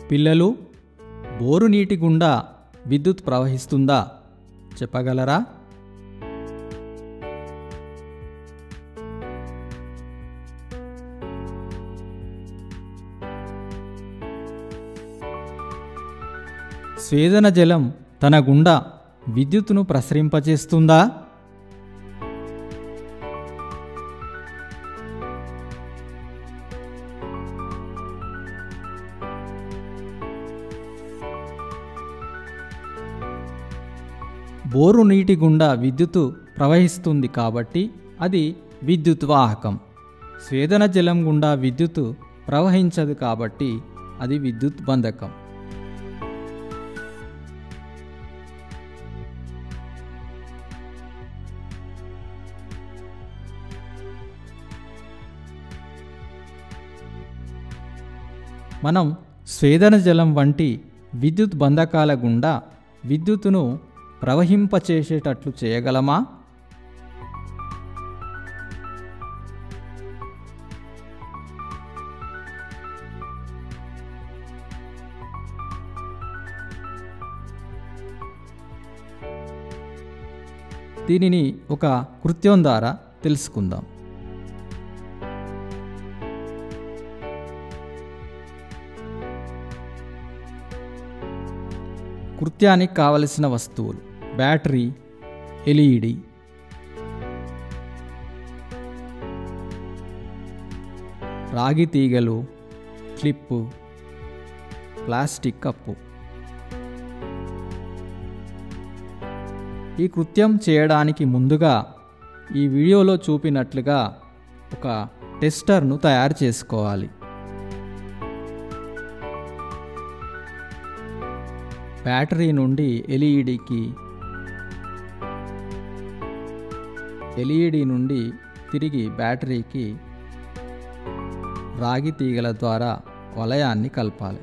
పిల్లలు బోరు నీటి గుండా విద్యుత్ ప్రవహిస్తుందా చెప్పగలరా స్వేదన జలం తన గుండా విద్యుత్తును ప్రసరింపచేస్తుందా బోరు నీటి గుండా విద్యుత్తు ప్రవహిస్తుంది కాబట్టి అది విద్యుత్ వాహకం స్వేదన జలం గుండా విద్యుత్తు ప్రవహించదు కాబట్టి అది విద్యుత్ బంధకం మనం స్వేదన జలం వంటి విద్యుత్ బంధకాల గుండా విద్యుత్తును ప్రవహింపచేసేటట్లు చేయగలమా దీనిని ఒక కృత్యం ద్వారా తెలుసుకుందాం కృత్యానికి కావలసిన వస్తువులు బ్యాటరీ ఎల్ఈడి రాగి తీగలు క్లిప్పు ప్లాస్టిక్ కప్పు ఈ కృత్యం చేయడానికి ముందుగా ఈ వీడియోలో చూపినట్లుగా ఒక టెస్టర్ను తయారు చేసుకోవాలి బ్యాటరీ నుండి ఎల్ఈడికి ఎల్ఈడి నుండి తిరిగి బ్యాటరీకి రాగి తీగల ద్వారా వలయాన్ని కలపాలి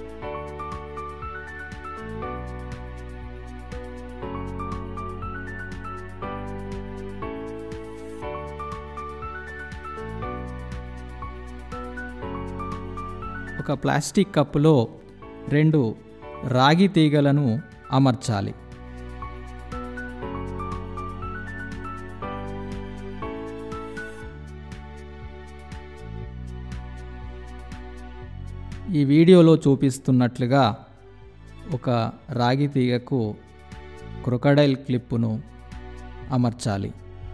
ఒక ప్లాస్టిక్ కప్పులో రెండు రాగి తీగలను అమర్చాలి ఈ వీడియోలో చూపిస్తున్నట్లుగా ఒక రాగి తీగకు క్రొకడైల్ క్లిప్పును అమర్చాలి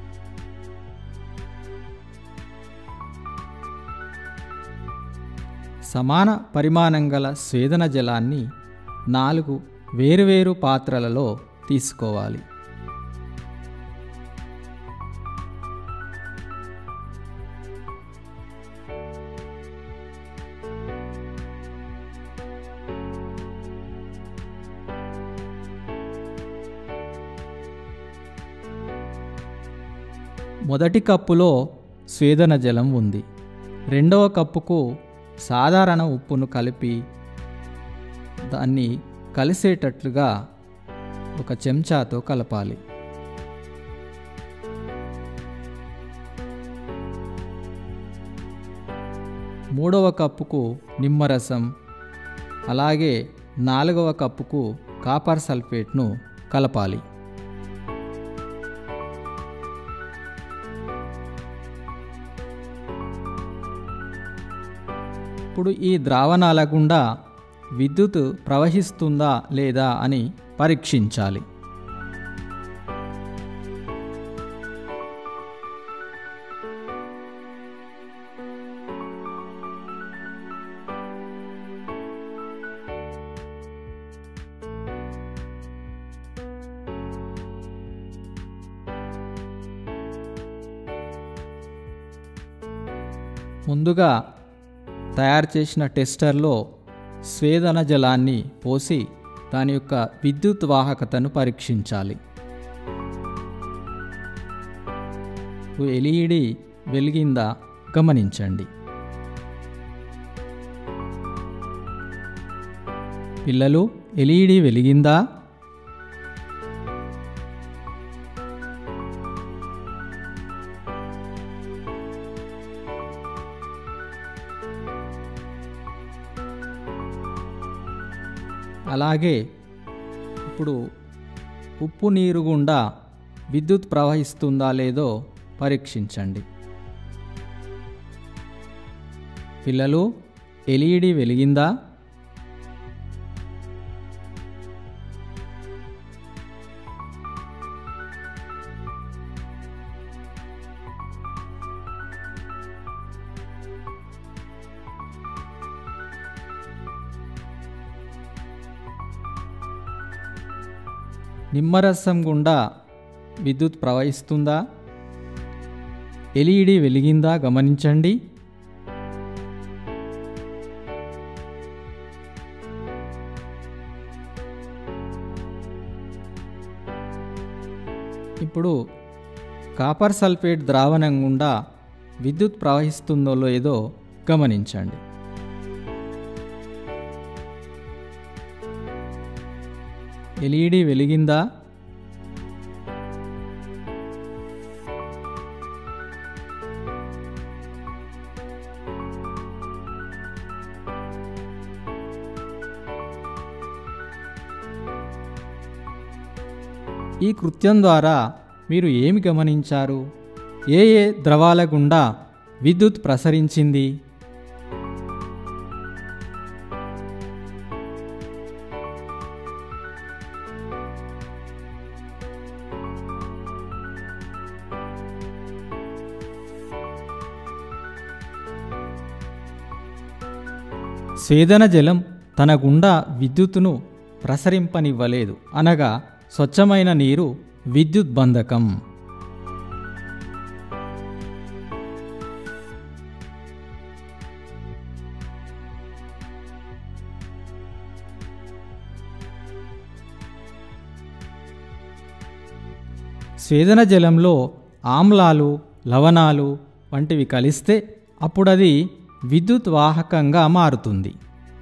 సమాన పరిమాణం గల స్వేదన జలాన్ని నాలుగు వేరువేరు పాత్రలలో తీసుకోవాలి మొదటి కప్పులో స్వేదన జలం ఉంది రెండవ కప్పుకు సాధారణ ఉప్పును కలిపి దాన్ని కలిసేటట్లుగా ఒక చెంచాతో కలపాలి మూడవ కప్పుకు నిమ్మరసం అలాగే నాలుగవ కప్పుకు కాపర్ సల్ఫేట్ను కలపాలి ఇప్పుడు ఈ ద్రావణాల గుండా విద్యుత్ ప్రవహిస్తుందా లేదా అని పరీక్షించాలి ముందుగా తయారు చేసిన టెస్టర్లో స్వేదన జలాన్ని పోసి దాని యొక్క విద్యుత్ వాహకతను పరీక్షించాలి ఎల్ఈడి వెలిగిందా గమనించండి పిల్లలు ఎల్ఈడి వెలిగిందా అలాగే ఇప్పుడు ఉప్పు నీరు గుండా విద్యుత్ ప్రవహిస్తుందా లేదో పరీక్షించండి పిల్లలు ఎల్ఈడి వెలిగిందా నిమ్మరసం గుండా విద్యుత్ ప్రవహిస్తుందా ఎల్ఈడి వెలిగిందా గమనించండి ఇప్పుడు కాపర్ సల్ఫేట్ ద్రావణం గుండా విద్యుత్ ప్రవహిస్తుందో లేదో గమనించండి ఎల్ఈడి వెలిగిందా ఈ కృత్యం ద్వారా మీరు ఏమి గమనించారు ఏ ఏ ద్రవాల గుండా విద్యుత్ ప్రసరించింది స్వేదన జలం తన గుండా విద్యుత్తును ప్రసరింపనివ్వలేదు అనగా స్వచ్ఛమైన నీరు విద్యుత్ బంధకం స్వేదన జలంలో ఆమ్లాలు లవణాలు వంటివి కలిస్తే అప్పుడది విద్యుత్ వాహకంగా మారుతుంది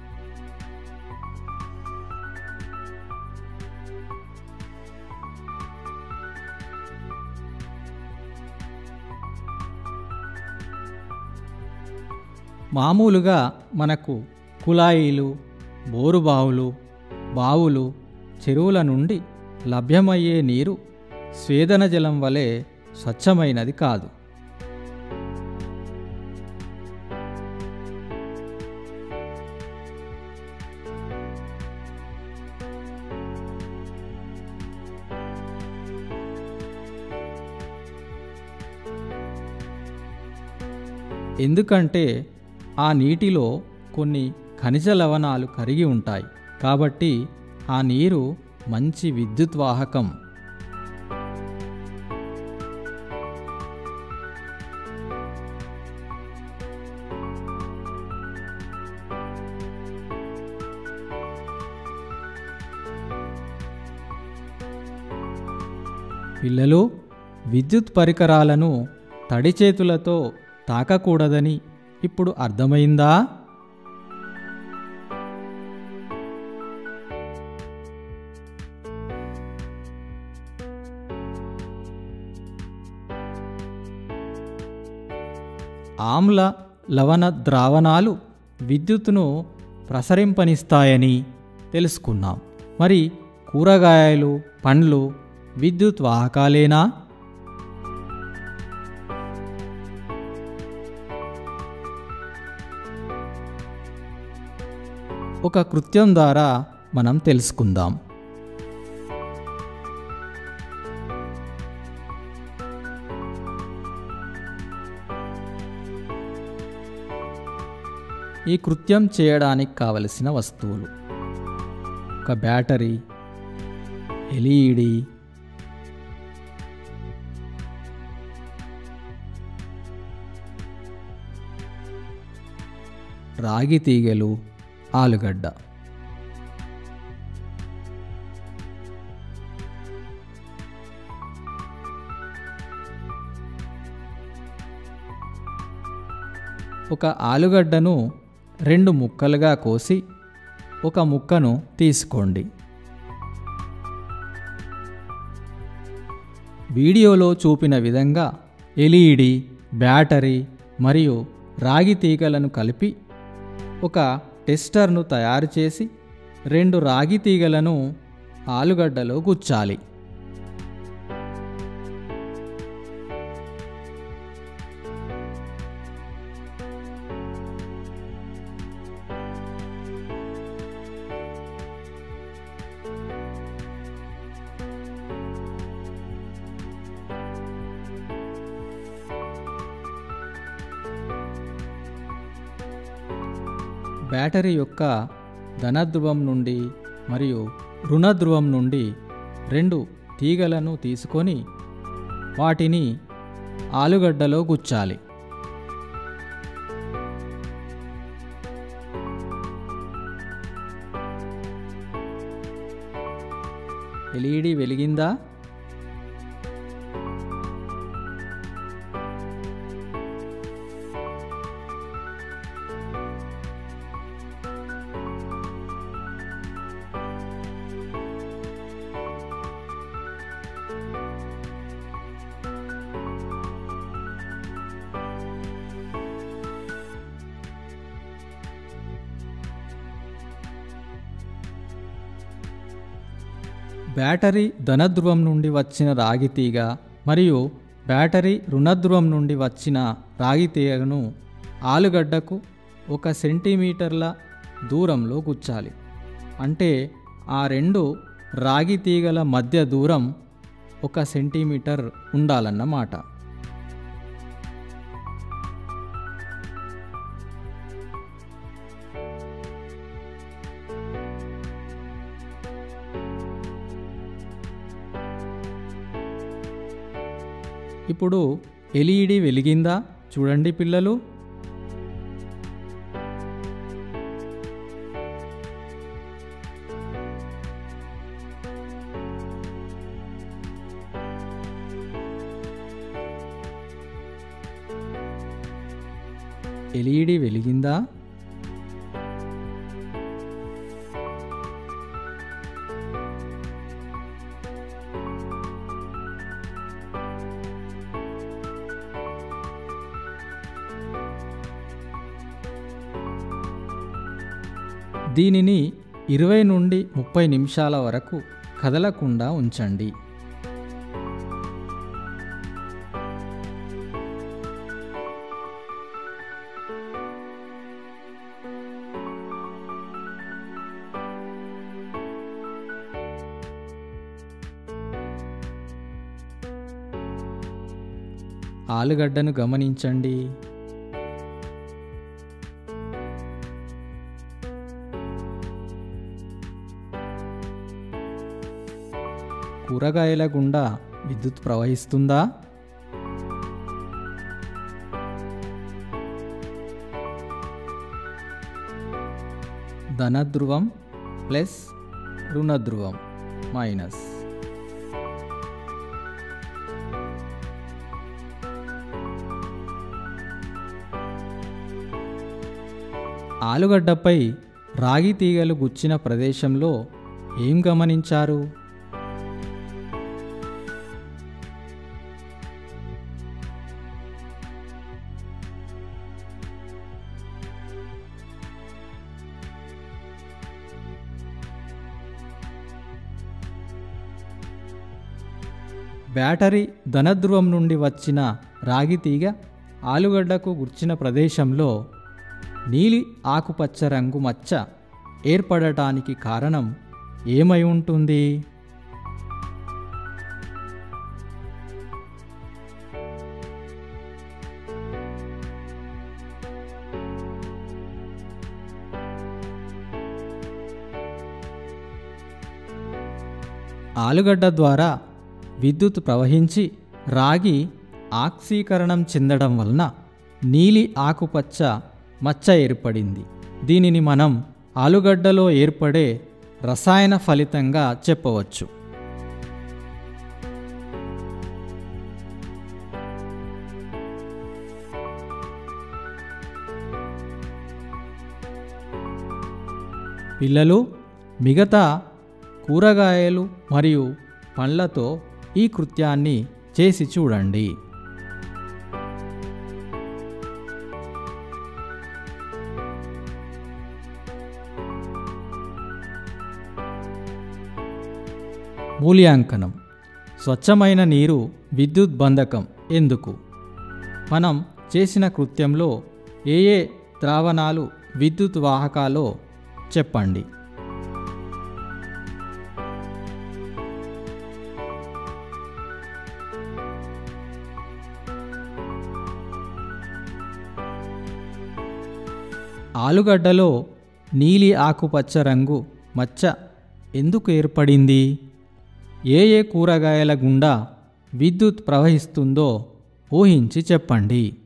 మామూలుగా మనకు కుళాయిలు బోరుబావులు బావులు చెరువుల నుండి లభ్యమయ్యే నీరు స్వేదన జలం వలె స్వచ్ఛమైనది కాదు ఎందుకంటే ఆ నీటిలో కొన్ని ఖనిజ లవణాలు కరిగి ఉంటాయి కాబట్టి ఆ నీరు మంచి విద్యుత్ వాహకం పిల్లలు విద్యుత్ పరికరాలను తడి చేతులతో తాకకూడదని ఇప్పుడు అర్థమైందా ఆమ్ల లవణ ద్రావణాలు విద్యుత్తును ప్రసరింపనిస్తాయని తెలుసుకున్నాం మరి కూరగాయలు పండ్లు విద్యుత్ వాహకాలేనా ఒక కృత్యం ద్వారా మనం తెలుసుకుందాం ఈ కృత్యం చేయడానికి కావలసిన వస్తువులు ఒక బ్యాటరీ ఎల్ఈడి రాగి తీగలు ఆలుగడ్డ ఒక ఆలుగడ్డను రెండు ముక్కలుగా కోసి ఒక ముక్కను తీసుకోండి వీడియోలో చూపిన విధంగా ఎల్ఈడి బ్యాటరీ మరియు రాగి తీగలను కలిపి ఒక టెస్టర్ను తయారు చేసి రెండు రాగి తీగలను ఆలుగడ్డలో గుచ్చాలి బ్యాటరీ యొక్క ధనధ్రువం నుండి మరియు రుణధ్రువం నుండి రెండు తీగలను తీసుకొని వాటిని ఆలుగడ్డలో గుచ్చాలి ఎల్ఈడి వెలిగిందా బ్యాటరీ ధనధ్రువం నుండి వచ్చిన రాగి తీగ మరియు బ్యాటరీ రుణధ్రువం నుండి వచ్చిన రాగి తీగను ఆలుగడ్డకు ఒక సెంటీమీటర్ల దూరంలో గుచ్చాలి అంటే ఆ రెండు రాగి తీగల మధ్య దూరం ఒక సెంటీమీటర్ ఉండాలన్నమాట ఇప్పుడు ఎల్ఈడి వెలిగిందా చూడండి పిల్లలు ఎల్ఈడి వెలిగిందా దీనిని ఇరవై నుండి ముప్పై నిమిషాల వరకు కదలకుండా ఉంచండి ఆలుగడ్డను గమనించండి కూరగాయల గుండా విద్యుత్ ప్రవహిస్తుందా ధనధ్రువం ప్లస్ రుణధ్రువం మైనస్ ఆలుగడ్డపై రాగి తీగలు గుచ్చిన ప్రదేశంలో ఏం గమనించారు బ్యాటరీ ధనధ్రువం నుండి వచ్చిన రాగి తీగ ఆలుగడ్డకు గుర్చిన ప్రదేశంలో నీలి ఆకుపచ్చ రంగు మచ్చ ఏర్పడటానికి కారణం ఏమై ఉంటుంది ఆలుగడ్డ ద్వారా విద్యుత్ ప్రవహించి రాగి ఆక్సీకరణం చెందడం వలన నీలి ఆకుపచ్చ మచ్చ ఏర్పడింది దీనిని మనం ఆలుగడ్డలో ఏర్పడే రసాయన ఫలితంగా చెప్పవచ్చు పిల్లలు మిగతా కూరగాయలు మరియు పండ్లతో ఈ కృత్యాన్ని చేసి చూడండి మూల్యాంకనం స్వచ్ఛమైన నీరు విద్యుత్ బంధకం ఎందుకు మనం చేసిన కృత్యంలో ఏ ఏ ద్రావణాలు విద్యుత్ వాహకాలో చెప్పండి ఆలుగడ్డలో నీలి ఆకుపచ్చ రంగు మచ్చ ఎందుకు ఏర్పడింది ఏ ఏ కూరగాయల గుండా విద్యుత్ ప్రవహిస్తుందో ఊహించి చెప్పండి